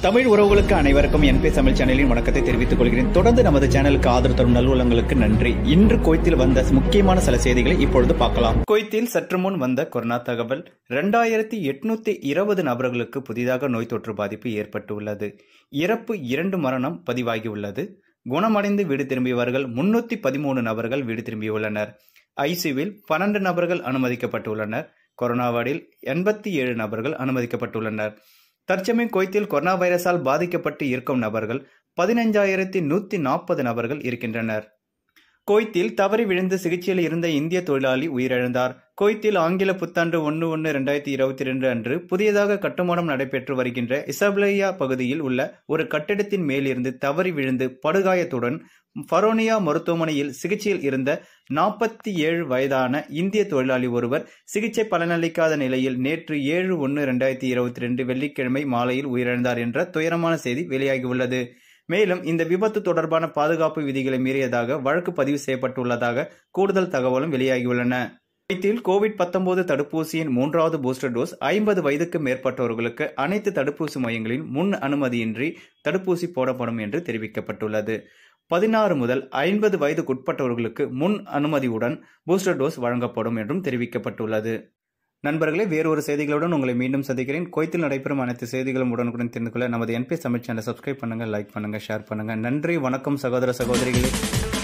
தமிழ் உறவுகளுக்கு அனைவருக்கும் என்பி தமிழ் சேனலின் வணக்கத்தை தெரிவித்துக் கொள்கிறேன் தொடர்ந்து நமது சேனலுக்கு ஆதரவு தரும் நல்லுள்ளங்களுக்கு நன்றி இன்று குவைத்தில் வந்த முக்கியமான சில செய்திகளை இப்பொழுது பார்க்கலாம் குவைத்தில் சற்று முன் வந்த கொரோனா தகவல் இரண்டாயிரத்தி எட்நூத்தி இருபது நபர்களுக்கு புதிதாக நோய் தொற்று பாதிப்பு ஏற்பட்டுள்ளது இறப்பு இரண்டு மரணம் பதிவாகியுள்ளது குணமடைந்து வீடு திரும்பியவர்கள் முன்னூத்தி பதிமூணு நபர்கள் வீடு திரும்பியுள்ளனர் ஐசியூவில் பன்னெண்டு நபர்கள் அனுமதிக்கப்பட்டுள்ளனர் கொரோனா வார்டில் எண்பத்தி ஏழு நபர்கள் அனுமதிக்கப்பட்டுள்ளனர் தற்சமயம் குவைத்தில் கொரோனா வைரஸால் பாதிக்கப்பட்டு இருக்கும் நபர்கள் பதினைஞ்சாயிரத்தி நூத்தி நாற்பது நபர்கள் இருக்கின்றனர் குவைத்தில் தவறி விழுந்து சிகிச்சையில் இருந்த இந்திய தொழிலாளி உயிரிழந்தார் குவைத்தில் ஆங்கில புத்தாண்டு ஒன்று ஒன்று ரெண்டாயிரத்தி இருபத்தி ரெண்டு அன்று புதியதாக கட்டுமானம் நடைபெற்று வருகின்ற இசப்லேயா பகுதியில் உள்ள ஒரு கட்டிடத்தின் மேலிருந்து தவறி விழுந்து படுகாயத்துடன் ஃபரோனியா மருத்துவமனையில் சிகிச்சையில் இருந்த நாற்பத்தி ஏழு வயதான இந்திய தொழிலாளி ஒருவர் சிகிச்சை பலனளிக்காத நிலையில் நேற்று ஏழு ஒன்று ரெண்டாயிரத்தி இருபத்தி ரெண்டு வெள்ளிக்கிழமை மாலையில் உயிரிழந்தார் என்ற துயரமான செய்தி வெளியாகியுள்ளது மேலும் இந்த விபத்து தொடர்பான பாதுகாப்பு விதிகளை மீறியதாக வழக்கு பதிவு செய்யப்பட்டுள்ளதாக கூடுதல் தகவலும் வெளியாகியுள்ளன குவைத்தில் கோவிட் பத்தொன்பது தடுப்பூசியின் மூன்றாவது பூஸ்டர் டோஸ் ஐம்பது வயதுக்கு மேற்பட்டவர்களுக்கு அனைத்து தடுப்பூசி மையங்களில் முன் அனுமதியின்றி தடுப்பூசி போடப்படும் என்று தெரிவிக்கப்பட்டுள்ளது பதினாறு முதல் ஐம்பது வயதுக்குட்பட்டவர்களுக்கு முன் அனுமதியுடன் பூஸ்டர் டோஸ் வழங்கப்படும் என்றும் தெரிவிக்கப்பட்டுள்ளது நண்பர்களே வேறொரு செய்திகளுடன் உங்களை மீண்டும் சந்திக்கிறேன் குவைத்தில் நடைபெறும் அனைத்து செய்திகளும் உடனுக்குடன் தெரிந்து கொள்ள நமது என்பி தமிழ் சேனலை சப்ஸ்கிரைப் பண்ணுங்க லைக் பண்ணுங்க ஷேர் பண்ணுங்க நன்றி வணக்கம் சகோதர சகோதரிகளே